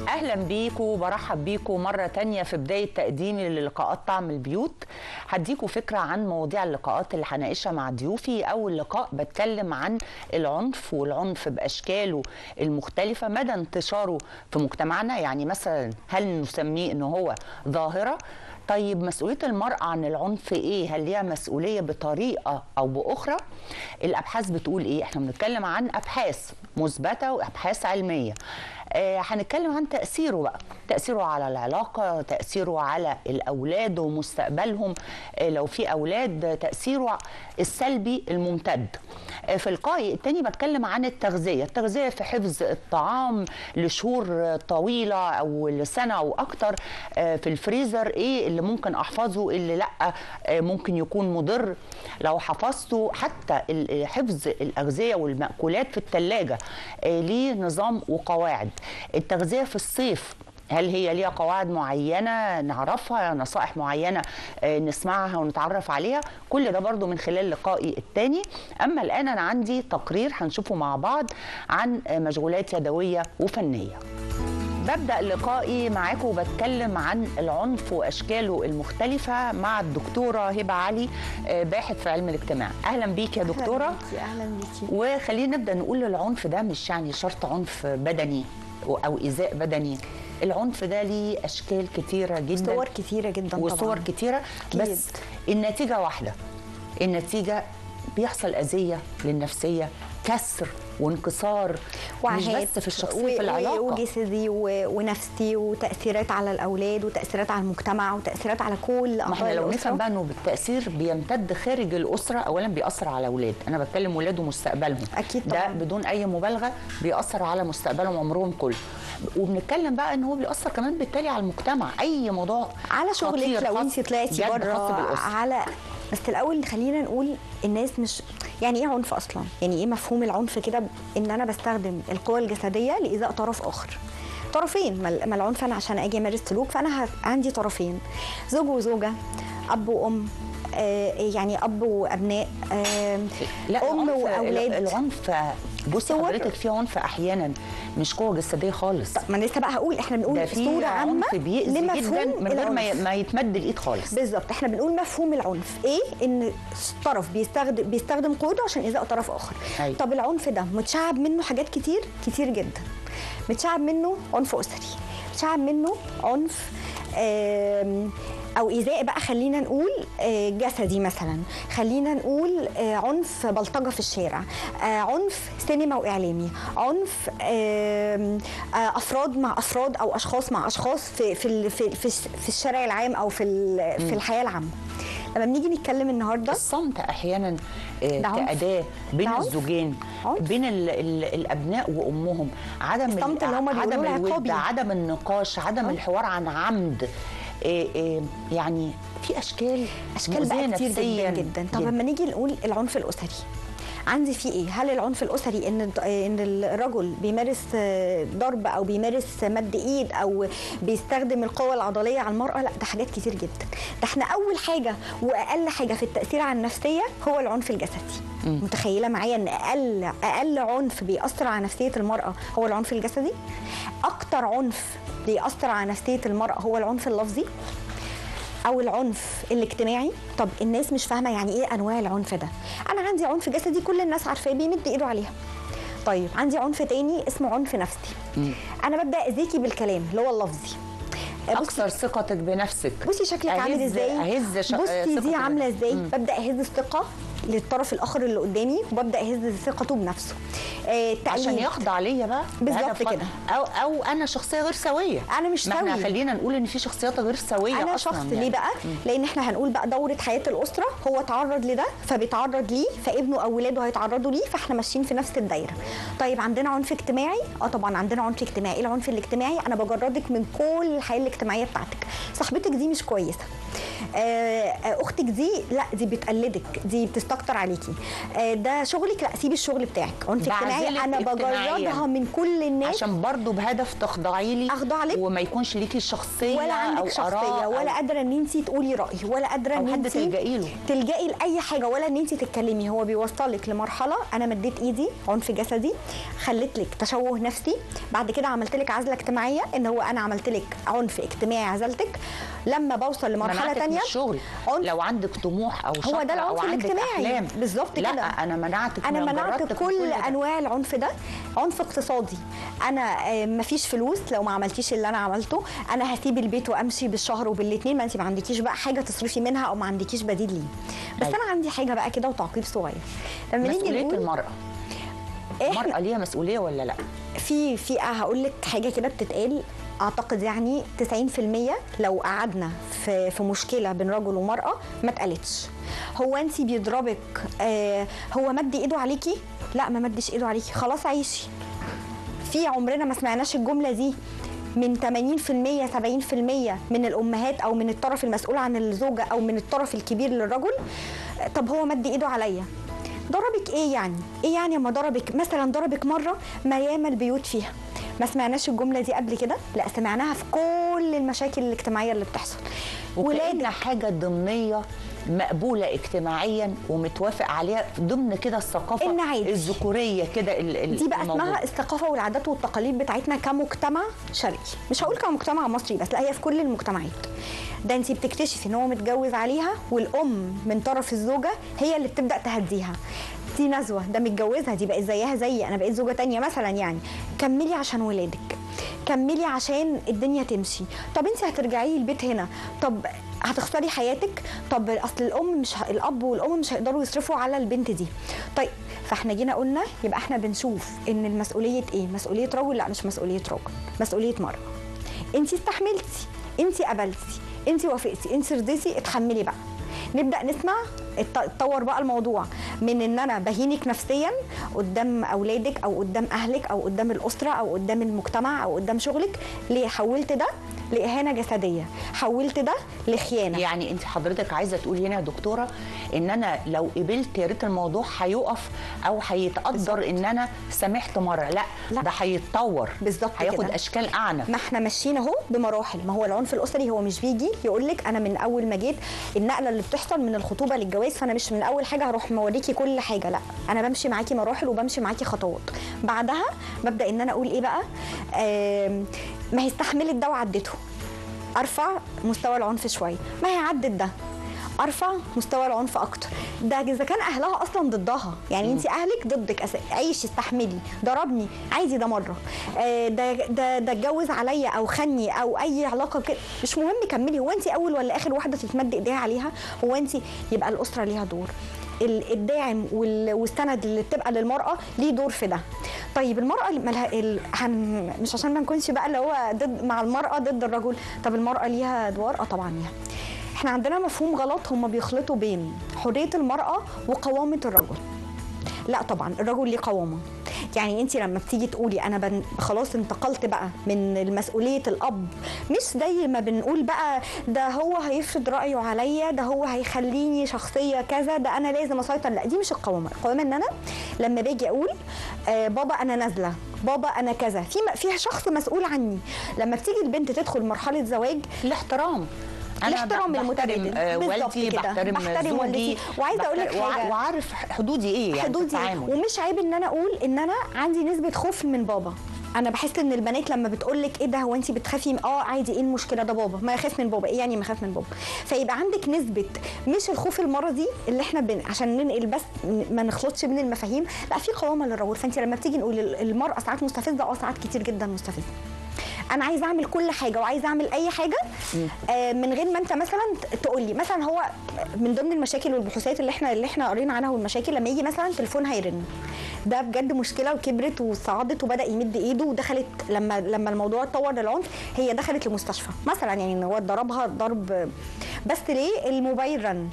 اهلا بيكم وبرحب بيكم مره تانية في بدايه تقديمي للقاءات طعم البيوت هديكم فكره عن مواضيع اللقاءات اللي هناقشها مع ضيوفي اول لقاء بتكلم عن العنف والعنف باشكاله المختلفه مدى انتشاره في مجتمعنا يعني مثلا هل نسميه ان هو ظاهره طيب مسؤوليه المراه عن العنف ايه هل ليها مسؤوليه بطريقه او باخرى الابحاث بتقول ايه احنا بنتكلم عن ابحاث مثبته وابحاث علميه آه هنتكلم عن تاثيره بقى تاثيره على العلاقه تاثيره على الاولاد ومستقبلهم آه لو في اولاد تاثيره السلبي الممتد آه في اللقاء التاني بتكلم عن التغذيه التغذيه في حفظ الطعام لشهور طويله او لسنه او اكتر آه في الفريزر ايه اللي ممكن احفظه اللي لا آه ممكن يكون مضر لو حفظته حتى حفظ الاغذيه والمأكولات في الثلاجه آه ليه نظام وقواعد التغذيه في الصيف هل هي ليها قواعد معينه نعرفها نصائح معينه نسمعها ونتعرف عليها كل ده برضو من خلال لقائي الثاني اما الان انا عندي تقرير هنشوفه مع بعض عن مشغولات يدويه وفنيه ببدا لقائي معاكم وبتكلم عن العنف واشكاله المختلفه مع الدكتوره هبه علي باحث في علم الاجتماع اهلا بيك يا دكتوره اهلا بيكي اهلا بيكي وخلينا نبدا نقول العنف ده مش يعني شرط عنف بدني او ايذاء بدني العنف ده ليه اشكال كتيره جدا صور كتيره جدا طبعا وصور كتيره أكيد. بس النتيجه واحده النتيجه بيحصل اذيه للنفسيه كسر وانكسار مش بس في الشخصيه في العلاقه وجسدي ونفسي وتاثيرات على الاولاد وتاثيرات على المجتمع وتاثيرات على كل ما احنا لو نفهم بقى انه بالتاثير بيمتد خارج الاسره اولا بيأثر على الاولاد انا بتكلم ولاد ومستقبلهم اكيد طبعا. ده بدون اي مبالغه بيأثر على مستقبلهم عمرهم كله وبنتكلم بقى ان هو بيأثر كمان بالتالي على المجتمع اي موضوع على شغلك لو انت طلعتي بره على بس الاول خلينا نقول الناس مش يعني ايه عنف اصلا يعني ايه مفهوم العنف كده ان انا بستخدم القوى الجسديه لايذاء طرف اخر طرفين ما العنف انا عشان اجي امارس سلوك فانا عندي طرفين زوج وزوجه اب وام آه يعني اب وابناء آه لا ام واولاد العنف بصي حضرتك في عنف احيانا مش قوه جسديه خالص ما انا لسه بقى هقول احنا بنقول صوره عامه لمفهوم جدا من غير ما, ما يتمد الايد خالص بالظبط احنا بنقول مفهوم العنف ايه ان طرف بيستخدم بيستخدم قوته عشان ايذاء طرف اخر أي. طب العنف ده متشعب منه حاجات كتير كتير جدا متشعب منه عنف اسري متشعب منه عنف او ايذاء بقى خلينا نقول جسدي مثلا خلينا نقول عنف بلطجه في الشارع عنف سينما واعلامي عنف افراد مع افراد او اشخاص مع اشخاص في في في, في الشارع العام او في في الحياه العامه لما بنيجي نتكلم النهارده الصمت احيانا كاداه بين الزوجين بين ال ال الابناء وامهم عدم الصمت اللي هم عدم الود عدم النقاش عدم أوه. الحوار عن عمد إيه إيه يعني في اشكال اشكال بقى كتير جدا جدا طب لما نيجي نقول العنف الاسري عندي فيه ايه؟ هل العنف الاسري ان ان الرجل بيمارس ضرب او بيمارس مد ايد او بيستخدم القوه العضليه على المراه؟ لا ده حاجات كتير جدا. ده احنا اول حاجه واقل حاجه في التاثير على النفسيه هو العنف الجسدي. م. متخيله معايا ان اقل اقل عنف بيأثر على نفسيه المراه هو العنف الجسدي؟ اكتر عنف بيأثر على نفسيه المراه هو العنف اللفظي. او العنف الاجتماعي طب الناس مش فاهمه يعني ايه انواع العنف ده انا عندي عنف جسدي كل الناس عارفاه بيمد ايده عليها طيب عندي عنف تاني اسمه عنف نفسي مم. انا ببدا اذيكي بالكلام اللي هو اللفظي اكثر ثقتك بنفسك بصي شكلك عامل ازاي اهز شق... بصي دي عامله ازاي مم. ببدا اهز الثقه للطرف الاخر اللي قدامي وببدا اهز ثقته بنفسه آه عشان يخضع ليا بقى بالظبط كده او او انا شخصيه غير سويه انا مش سوي ما احنا خلينا نقول ان في شخصيات غير سويه انا أصلاً شخص يعني. ليه بقى مم. لان احنا هنقول بقى دوره حياه الاسره هو تعرض لده فبيتعرض ليه فابنه او ولاده هيتعرضوا ليه فاحنا ماشيين في نفس الدايره طيب عندنا عنف اجتماعي اه طبعا عندنا عنف اجتماعي ايه العنف الاجتماعي انا بجردك من كل الحياه الاجتماعيه بتاعتك صاحبتك دي مش كويسه آه اختك دي لا دي بتقلدك دي بتستكتر عليكي آه ده شغلك لا سيبي الشغل بتاعك عنف اجتماعي اجتماعي أعزلك انا اجتماعياً. بجردها من كل الناس عشان برضو بهدف تخضعي لي أخضع لك. وما يكونش ليكي شخصيه ولا عندك أو شخصيه آراء ولا أو قادره ان انت تقولي راي ولا قادره أو ان حد انت تلجئي له. تلجئي لاي حاجه ولا ان انت تتكلمي هو بيوصلك لمرحله انا مديت ايدي عنف جسدي خليت لك تشوه نفسي بعد كده عملت لك عزله اجتماعيه ان هو انا عملت لك عنف اجتماعي عزلتك لما بوصل لمرحله منعتك من تانية الشغل عنف لو عندك طموح او هو شطر ده او العنف عندك الاجتماعي. احلام بالظبط لا كده. انا منعتك انا من منعت جربتك من كل ده. انواع العنف ده عنف اقتصادي انا آه، مفيش فلوس لو ما عملتيش اللي انا عملته انا هسيب البيت وامشي بالشهر وبالاثنين ما انت ما عندكيش بقى حاجه تصرفي منها او ما عندكيش بديل ليه بس أيوة. انا عندي حاجه بقى كده وتعقيب صغير لما نيجي مسؤوليه نقول المراه احنا المراه ليها مسؤوليه ولا لا في في هقول لك حاجه كده بتتقال اعتقد يعني 90% لو قعدنا في في مشكله بين رجل ومراه ما اتقالتش هو انت بيضربك آه هو مد ايده عليكي لا ما مدش ايده عليكي خلاص عيشي في عمرنا ما سمعناش الجمله دي من 80% 70% من الامهات او من الطرف المسؤول عن الزوجه او من الطرف الكبير للرجل آه، طب هو مد ايده عليا ضربك ايه يعني ايه يعني اما ضربك مثلا ضربك مره ما ياما البيوت فيها ما سمعناش الجمله دي قبل كده لا سمعناها في كل المشاكل الاجتماعيه اللي بتحصل وكأن حاجه ضمنيه مقبوله اجتماعيا ومتوافق عليها ضمن كده الثقافه إن عادي. الذكوريه كده ال- ال- دي بقى الموجودة. اسمها الثقافه والعادات والتقاليد بتاعتنا كمجتمع شرقي مش هقول كمجتمع مصري بس لا هي في كل المجتمعات ده انت بتكتشفي ان هو متجوز عليها والام من طرف الزوجه هي اللي بتبدا تهديها دي نزوه ده متجوزها دي بقت زيها زيي انا بقيت زوجه تانية مثلا يعني كملي عشان ولادك كملي عشان الدنيا تمشي طب انت هترجعي البيت هنا طب هتخسري حياتك طب اصل الام مش ه... الاب والام مش هيقدروا يصرفوا على البنت دي طيب فاحنا جينا قلنا يبقى احنا بنشوف ان المسؤوليه ايه مسؤوليه رجل لا مش مسؤوليه رجل مسؤوليه مرأة انت استحملتي انت قبلتي انت وافقتي انت رضيتي اتحملي بقى نبدا نسمع ات- اتطور بقى الموضوع من ان انا بهينك نفسيا قدام اولادك او قدام اهلك او قدام الاسره او قدام المجتمع او قدام شغلك ليه حولت ده لاهانه جسديه حولت ده لخيانه يعني انت حضرتك عايزه تقولي هنا يا دكتوره ان انا لو قبلت يا ريت الموضوع هيقف او هيتقدر ان انا سامحت مره لا, لا. ده هيتطور بالظبط هياخد كده. اشكال اعنف ما احنا ماشيين اهو بمراحل ما هو العنف الاسري هو مش بيجي يقول لك انا من اول ما جيت النقله اللي بتحصل من الخطوبه للجواز فانا مش من اول حاجه هروح موريكي كل حاجه لا انا بمشي معاكي مراحل وبمشي معاكي خطوات بعدها ببدا ان انا اقول ايه بقى آم، ما هي استحملت ده وعدته ارفع مستوى العنف شويه ما هي عدت ده ارفع مستوى العنف اكتر ده اذا كان اهلها اصلا ضدها يعني انت اهلك ضدك أس... عيشي استحملي ضربني عادي ده مره آه، ده ده ده اتجوز عليا او خني او اي علاقه كده مش مهم كملي هو انت اول ولا اخر واحده تتمد ايديها عليها هو انت يبقى الاسره ليها دور ال- الداعم وال- والسند اللي بتبقى للمراه ليه دور في ده طيب المراه اللي مالها ال... هن... مش عشان ما نكونش بقى اللي هو ضد مع المراه ضد الرجل طب المراه ليها ادوار اه طبعا ليها احنا عندنا مفهوم غلط هم بيخلطوا بين حريه المراه وقوامه الرجل لا طبعا الرجل ليه قوامه يعني انت لما بتيجي تقولي انا بن... خلاص انتقلت بقى من مسؤوليه الاب مش زي ما بنقول بقى ده هو هيفرض رايه عليا ده هو هيخليني شخصيه كذا ده انا لازم اسيطر لا دي مش القوامه القوامه ان انا لما باجي اقول آه بابا انا نازله بابا انا كذا في م- في شخص مسؤول عني لما بتيجي البنت تدخل مرحله زواج الاحترام انا الاحترام ب- بحترم المتبادل. آه، بالظبط والدي كده. بحترم, بحترم زوجي والدتي. وعايزة أقول لك بحترم- وع- حاجة. وعارف حدودي ايه يعني في حدودي التعامل ومش عيب ان انا اقول ان انا عندي نسبه خوف من بابا انا بحس ان البنات لما بتقول لك ايه ده هو انت بتخافي من- اه عادي ايه المشكله ده بابا ما يخاف من بابا ايه يعني ما يخاف من بابا فيبقى عندك نسبه مش الخوف المرضي اللي احنا بن... عشان ننقل بس ما نخلطش بين المفاهيم لا في قوامه للرجل فانت لما بتيجي نقول ال- المراه ساعات مستفزه اه ساعات كتير جدا مستفزه انا عايزه اعمل كل حاجه وعايزه اعمل اي حاجه آه من غير ما انت مثلا تقول لي مثلا هو من ضمن المشاكل والبحوثات اللي احنا اللي احنا قرينا عنها والمشاكل لما يجي مثلا تليفون هيرن ده بجد مشكله وكبرت وصعدت وبدا يمد ايده ودخلت لما لما الموضوع اتطور للعنف هي دخلت المستشفى مثلا يعني ان هو ضربها ضرب بس ليه الموبايل رن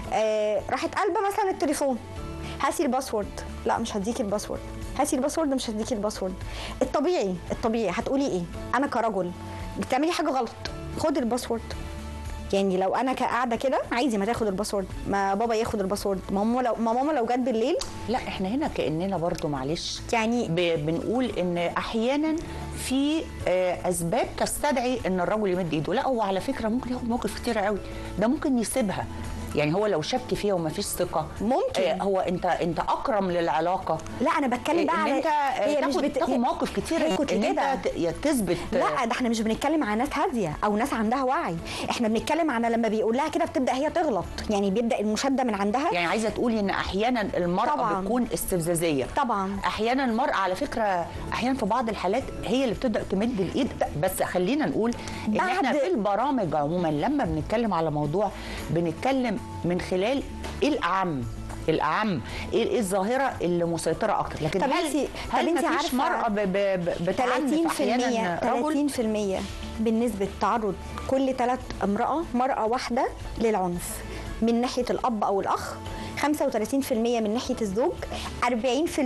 آه راحت قلبه مثلا التليفون هاتي الباسورد لا مش هديكي الباسورد هاتي الباسورد مش هديكي الباسورد الطبيعي الطبيعي هتقولي ايه انا كرجل بتعملي حاجه غلط خدي الباسورد يعني لو انا قاعده كده عايزه ما تاخد الباسورد ما بابا ياخد الباسورد ما ماما لو ما ماما لو جت بالليل لا احنا هنا كاننا برضو معلش يعني ب- بنقول ان احيانا في آه، اسباب تستدعي ان الرجل يمد ايده لا هو على فكره ممكن ياخد موقف كتير قوي ده ممكن يسيبها يعني هو لو شك فيها وما فيش ثقه ممكن. آه، هو انت انت اكرم للعلاقه لا انا بتكلم بقى ان على انت آه، هي مش تاخد, بت... تاخد مواقف كتير هي كنت ان كده انت ت- يا تثبت آه، لا ده احنا مش بنتكلم على ناس هاديه او ناس عندها وعي احنا بنتكلم على لما بيقول لها كده بتبدا هي تغلط يعني بيبدا المشاده من عندها يعني عايزه تقولي ان احيانا المراه طبعاً. بتكون استفزازيه طبعا احيانا المراه على فكره احيانا في بعض الحالات هي اللي بتبدا تمد الايد بس خلينا نقول ان بعد- احنا في البرامج عموما لما بنتكلم على موضوع بنتكلم من خلال ايه الاعم الاعم ايه إيه الظاهره اللي مسيطره اكتر لكن طب هل انتي- طب هل انتي مفيش عارفة مراه ب- ب- ب- بتعنف 30% احيانا رجل 30% بالنسبه تعرض كل ثلاث امراه مراه واحده للعنف من ناحيه الاب او الاخ 35% من ناحيه الزوج 40%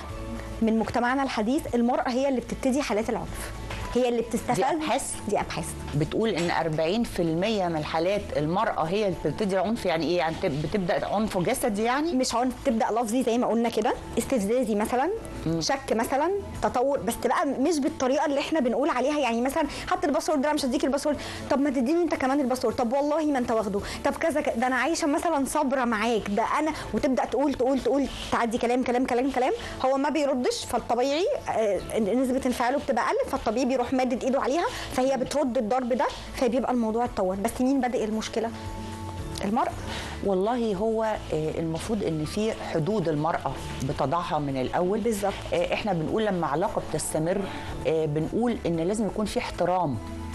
من مجتمعنا الحديث المراه هي اللي بتبتدي حالات العنف هي اللي بتستفز دي أبحاث؟ دي ابحاث بتقول ان 40% من الحالات المراه هي اللي بتبتدي عنف يعني ايه يعني بت- بتبدا عنف جسدي يعني مش عنف تبدا لفظي زي ما قلنا كده استفزازي مثلا شك مثلا تطور بس بقى مش بالطريقه اللي احنا بنقول عليها يعني مثلا حط الباسورد ده أنا مش هديك الباسورد طب ما تديني انت كمان الباسورد طب والله ما انت واخده طب كذا ك- ده انا عايشه مثلا صابره معاك ده انا وتبدا تقول تقول تقول تعدي كلام كلام كلام كلام هو ما بيردش فالطبيعي آه، نسبه انفعاله بتبقى اقل فالطبيعي بيروح مادد ايده عليها فهي بترد الضرب ده فبيبقى الموضوع اتطور بس مين بادئ المشكله المرأة والله هو آه، المفروض ان في حدود المراه بتضعها من الاول بالظبط. آه، احنا بنقول لما علاقه بتستمر آه، بنقول ان لازم يكون في احترام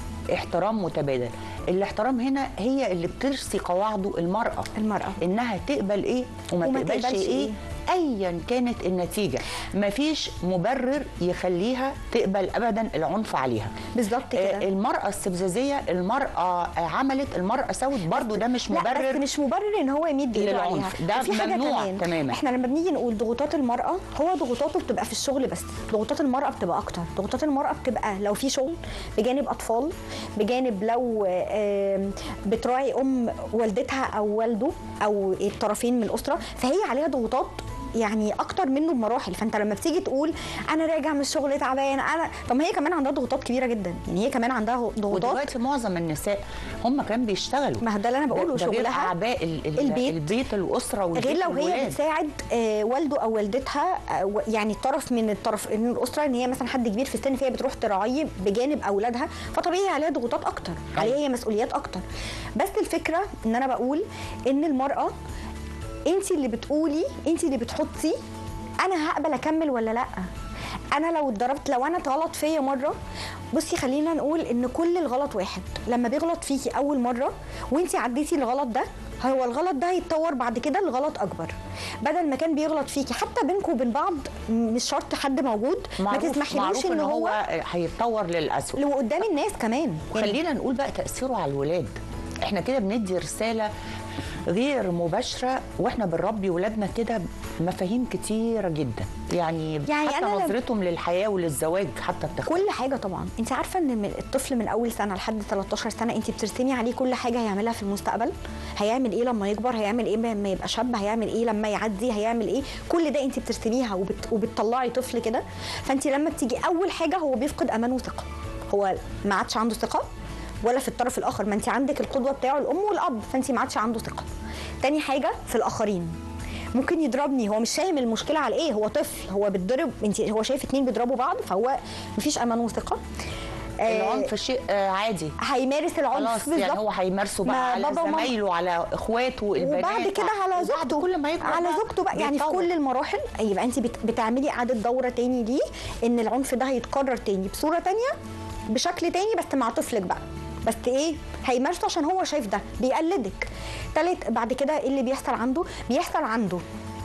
احترام متبادل الاحترام هنا هي اللي بترسي قواعده المراه المرأة. انها تقبل ايه وما, وما تقبلش, تقبلش ايه, إيه. ايا كانت النتيجه مفيش مبرر يخليها تقبل ابدا العنف عليها بالظبط آه، كده المراه استفزازيه المراه آه، عملت المراه سوت برضو ده مش لا مبرر بس مش مبرر ان هو يمد ايده عليها للعنف. ده وفي حاجة ممنوع كمان. تماماً. احنا لما بنيجي نقول ضغوطات المراه هو ضغوطاته بتبقى في الشغل بس ضغوطات المراه بتبقى اكتر ضغوطات المراه بتبقى لو في شغل بجانب اطفال بجانب لو آم، بتراعي ام والدتها او والده او الطرفين من الاسره فهي عليها ضغوطات يعني اكتر منه بمراحل فانت لما بتيجي تقول انا راجع من الشغل تعبان انا طب ما هي كمان عندها ضغوطات كبيره جدا يعني هي كمان عندها ضغوطات ودلوقتي معظم الناء هم كمان بيشتغلوا ما هو ده اللي انا بقوله ده غير شغلها اعباء ال- ال- البيت. البيت الاسره والبيت غير لو هي والولاد. بتساعد آه، والده او والدتها آه، و- يعني طرف من الطرف من الاسره ان هي مثلا حد كبير في السن فهي بتروح تراعيه بجانب اولادها فطبيعي عليها ضغوطات اكتر عليها هي مسؤوليات اكتر بس الفكره ان انا بقول ان المراه انت اللي بتقولي انت اللي بتحطي انا هقبل اكمل ولا لا انا لو اتضربت لو انا اتغلط فيا مره بصي خلينا نقول ان كل الغلط واحد لما بيغلط فيكي اول مره وانت عديتي الغلط ده هو الغلط ده هيتطور بعد كده لغلط اكبر بدل ما كان بيغلط فيكي حتى بينكم وبين بعض مش شرط حد موجود ما معروف, تسمحيلوش معروف ان هو هيتطور للاسوء لو قدام الناس كمان يعني خلينا نقول بقى تاثيره على الولاد احنا كده بندي رساله غير مباشره واحنا بنربي ولادنا كده مفاهيم كتيره جدا يعني, يعني حتى أنا لم- نظرتهم للحياه وللزواج حتى بتختلف كل حاجه طبعا انت عارفه ان من الطفل من اول سنه لحد 13 سنه انت بترسمي عليه كل حاجه هيعملها في المستقبل هيعمل ايه لما يكبر هيعمل ايه لما يبقى شاب هيعمل ايه لما يعدي هيعمل ايه كل ده انت بترسميها وبت... وبتطلعي طفل كده فانت لما بتيجي اول حاجه هو بيفقد امان وثقه هو ما عادش عنده ثقه ولا في الطرف الاخر ما انت عندك القدوه بتاعه الام والاب فانت ما عادش عنده ثقه تاني حاجه في الاخرين ممكن يضربني هو مش فاهم المشكله على ايه هو طفل هو بيتضرب انت هو شايف اتنين بيضربوا بعض فهو مفيش امان وثقه آه، العنف شيء آه، عادي هيمارس العنف خلاص يعني بالظبط. هو هيمارسه ما بقى على بابا وماما. زمايله على اخواته البنات وبعد كده على وبعد زوجته كل ما يكبر على بقى زوجته بقى يعني في بيتطور. كل المراحل يبقى انت بت- بتعملي اعاده دوره تاني ليه ان العنف ده هيتكرر تاني بصوره تانية بشكل تاني بس مع طفلك بقى بس ايه هيمارسه عشان هو شايف ده بيقلدك تالت بعد كده ايه اللي بيحصل عنده بيحصل عنده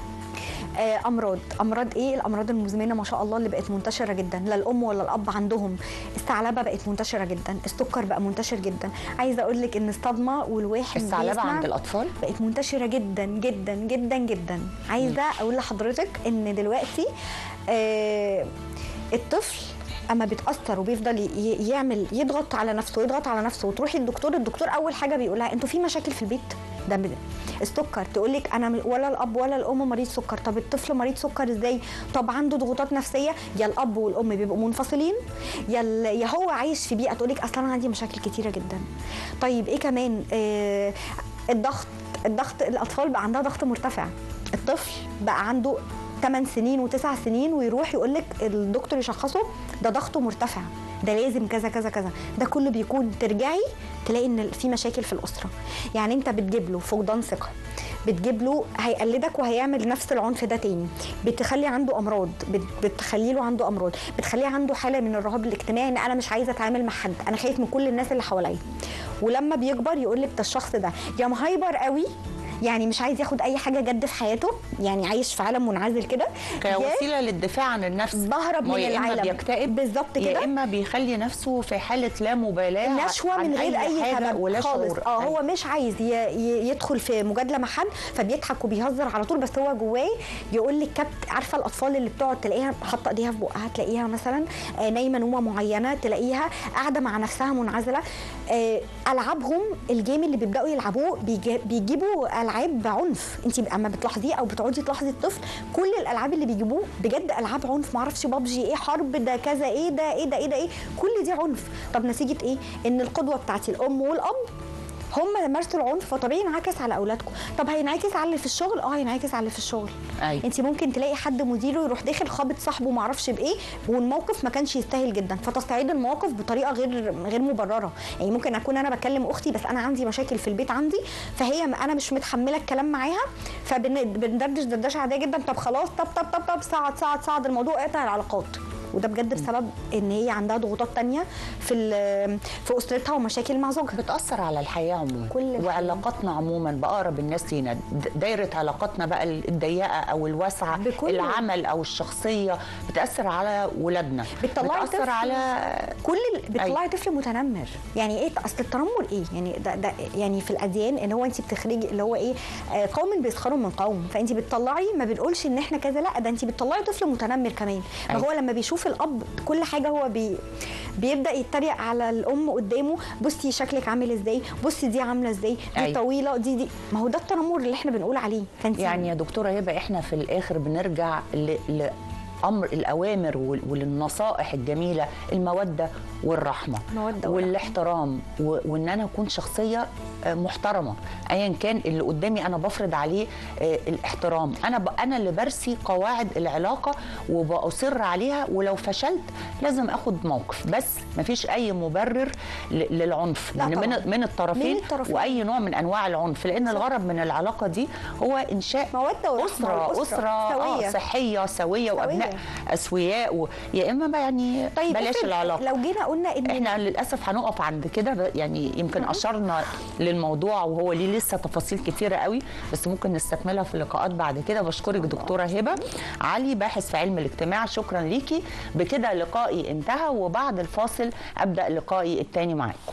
آه، امراض امراض ايه الامراض المزمنه ما شاء الله اللي بقت منتشره جدا لا الام ولا الاب عندهم الثعلبه بقت منتشره جدا السكر بقى منتشر جدا عايزه اقول لك ان الصدمه والواحد الثعلبه بيسمع- عند الاطفال بقت منتشره جدا جدا جدا جدا عايزه اقول لحضرتك ان دلوقتي آه الطفل اما بتاثر وبيفضل ي- يعمل يضغط على نفسه يضغط على نفسه وتروحي الدكتور الدكتور اول حاجه بيقولها انتوا في مشاكل في البيت ده بد- السكر تقول لك انا م- ولا الاب ولا الام مريض سكر طب الطفل مريض سكر ازاي طب عنده ضغوطات نفسيه يا الاب والام بيبقوا منفصلين يا ال- يا هو عايش في بيئه تقول لك اصلا انا عندي مشاكل كتيره جدا طيب ايه كمان آه الضغط الضغط الاطفال بقى عندها ضغط مرتفع الطفل بقى عنده 8 سنين و9 سنين ويروح يقول لك الدكتور يشخصه ده ضغطه مرتفع ده لازم كذا كذا كذا ده كله بيكون ترجعي تلاقي ان في مشاكل في الاسره يعني انت بتجيب له فقدان ثقه بتجيب له هيقلدك وهيعمل نفس العنف ده تاني بتخلي عنده امراض بت- بتخلي له عنده امراض بتخليه عنده حاله من الرهاب الاجتماعي ان انا مش عايزه اتعامل مع حد انا خايف من كل الناس اللي حواليا ولما بيكبر يقول لك ده الشخص ده يا مهايبر قوي يعني مش عايز ياخد اي حاجه جد في حياته يعني عايش في عالم منعزل كده يا كوسيله للدفاع عن النفس بهرب ما من يا اما العالم. بيكتئب بالظبط يا كده. اما بيخلي نفسه في حاله لا مبالاه نشوة عن من غير اي حاجه سبب ولا خالص شعور اه هو أيوة. مش عايز ي- ي- يدخل في مجادله مع حد فبيضحك وبيهزر على طول بس هو جواه يقول لك كبت عارفه الاطفال اللي بتقعد تلاقيها حاطه ايديها في بقها تلاقيها مثلا آه، نايمه نومه معينه تلاقيها قاعده مع نفسها منعزله آه، العابهم الجيم اللي بيبداوا يلعبوه بيجي- بيجيبوا العاب عنف انت اما بتلاحظيه او بتقعدي تلاحظي الطفل كل الالعاب اللي بيجيبوه بجد العاب عنف معرفش بابجي ايه حرب ده كذا ايه ده ايه ده ايه ده ايه كل دي عنف طب نتيجه ايه ان القدوه بتاعتي الام والاب هم مارسوا العنف فطبيعي ينعكس على اولادكم طب هينعكس على اللي في الشغل اه هينعكس على اللي في الشغل أيوة. انت ممكن تلاقي حد مديره يروح داخل خابط صاحبه ما اعرفش بايه والموقف ما كانش يستاهل جدا فتستعيد المواقف بطريقه غير غير مبرره يعني ممكن اكون انا بكلم اختي بس انا عندي مشاكل في البيت عندي فهي انا مش متحمله الكلام معاها فبندردش دردشه عاديه جدا طب خلاص طب طب طب طب صعد صعد صعد الموضوع قطع العلاقات وده بجد بسبب ان هي عندها ضغوطات تانية في ال- في اسرتها ومشاكل مع زوجها بتأثر على الحياة عموما كل الحياة. وعلاقاتنا عموما بأقرب الناس لينا د- دايرة علاقاتنا بقى الضيقة أو الواسعة بكل- العمل أو الشخصية بتأثر على ولادنا بتطلعي بتأثر طفل على كل ال- بتطلعي طفل متنمر يعني ايه اصل التنمر ايه يعني ده, ده يعني في الاديان ان هو انت بتخرجي اللي هو ايه آه، قوم بيسخروا من قوم فانت بتطلعي ما بنقولش ان احنا كذا لا ده انت بتطلعي طفل متنمر كمان ما أيوة. هو لما بيشوف الاب كل حاجه هو بي بيبدا يتريق على الام قدامه بصي شكلك عامل ازاي بصي دي عامله ازاي دي أيوة. طويله دي دي ما هو ده التنمر اللي احنا بنقول عليه فانت يعني يا دكتورة هبة احنا في الآخر بنرجع ل... ل... أمر الأوامر وال- وللنصائح الجميلة المودة والرحمة المودة والرحمة. والاحترام و... وإن أنا أكون شخصية آه، محترمة أيا كان اللي قدامي أنا بفرض عليه آه، الاحترام أنا ب... أنا اللي برسي قواعد العلاقة وبأصر عليها ولو فشلت لازم أخد موقف بس مفيش أي مبرر ل... للعنف لا من طبعاً. من الطرفين, من الطرفين. وأي نوع من أنواع العنف لأن الغرض من العلاقة دي هو إنشاء مودة ورحمة أسرة والأسرة أسرة آه سوية. صحية سوية وأبناء سوية. أسوياء و... يا إما بقى يعني طيب بلاش افرض العلاقة لو جينا قلنا ان احنا للاسف هنقف عند كده ب- يعني يمكن اشرنا للموضوع وهو ليه لسه تفاصيل كتيره قوي بس ممكن نستكملها في اللقاءات بعد كده بشكرك دكتوره هبه علي باحث في علم الاجتماع شكرا ليكي بكده لقائي انتهى وبعد الفاصل ابدا لقائي الثاني معاكم